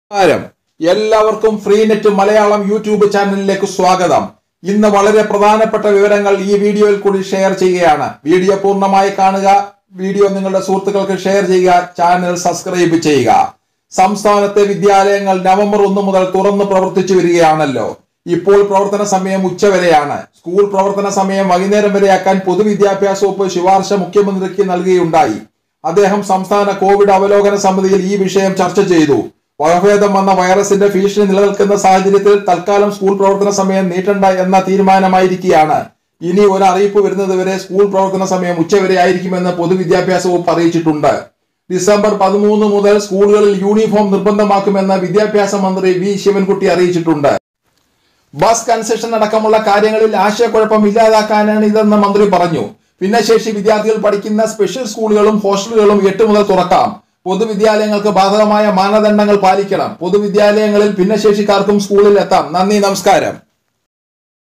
നമസ്കാരം എല്ലാവർക്കും free net Malayalam YouTube ചാനലിലേക്ക് സ്വാഗതം ഇന്ന് വളരെ പ്രധാനപ്പെട്ട വിവരങ്ങൾ ഈ വീഡിയോയിൽ കൂടി ഷെയർ ചെയ്യുകയാണ് വീഡിയോ പൂർണ്ണമായി കാണുക വീഡിയോ നിങ്ങളുടെ സുഹൃത്തുക്കൾക്ക് ഷെയർ ചെയ്യുക ചാനൽ സബ്സ്ക്രൈബ് ചെയ്യുക സംസ്ഥാനത്തെ വിദ്യാലയങ്ങൾ നവംബർ ഒന്ന് മുതൽ തുറന്ന് പ്രവർത്തിച്ചു വരികയാണല്ലോ ഇപ്പോൾ പ്രവർത്തന സമയം ഉച്ചവരെയാണ് സ്കൂൾ പ്രവർത്തന സമയം വൈകുന്നേരം വരെയാക്കാൻ പൊതുവിദ്യാഭ്യാസ വകുപ്പ് ശുപാർശ മുഖ്യമന്ത്രിക്ക് നൽകുകയുണ്ടായി അദ്ദേഹം സംസ്ഥാന കോവിഡ് അവലോകന സമിതിയിൽ ഈ വിഷയം ചർച്ച ചെയ്തു വകഭേദം വന്ന വൈറസിന്റെ ഭീഷണി നിലനിൽക്കുന്ന സാഹചര്യത്തിൽ തൽക്കാലം സ്കൂൾ പ്രവർത്തന സമയം നീട്ടണ്ട എന്ന തീരുമാനമായിരിക്കുകയാണ് ഇനി ഒരു അറിയിപ്പ് വരുന്നതുവരെ സ്കൂൾ പ്രവർത്തന സമയം ഉച്ചവരെ ആയിരിക്കുമെന്ന് പൊതുവിദ്യാഭ്യാസ വകുപ്പ് അറിയിച്ചിട്ടുണ്ട് ഡിസംബർ പതിമൂന്ന് മുതൽ സ്കൂളുകളിൽ യൂണിഫോം നിർബന്ധമാക്കുമെന്ന് വിദ്യാഭ്യാസ മന്ത്രി വി ശിവൻകുട്ടി അറിയിച്ചിട്ടുണ്ട് ബസ് കൺസെഷൻ അടക്കമുള്ള കാര്യങ്ങളിൽ ആശയക്കുഴപ്പം ഇല്ലാതാക്കാനാണ് ഇതെന്ന് മന്ത്രി പറഞ്ഞു ഭിന്നശേഷി വിദ്യാർത്ഥികൾ പഠിക്കുന്ന സ്പെഷ്യൽ സ്കൂളുകളും ഹോസ്റ്റലുകളും എട്ട് മുതൽ തുറക്കാം പൊതുവിദ്യാലയങ്ങൾക്ക് ബാധകമായ മാനദണ്ഡങ്ങൾ പാലിക്കണം പൊതുവിദ്യാലയങ്ങളിൽ ഭിന്നശേഷിക്കാർക്കും സ്കൂളിൽ എത്താം നന്ദി നമസ്കാരം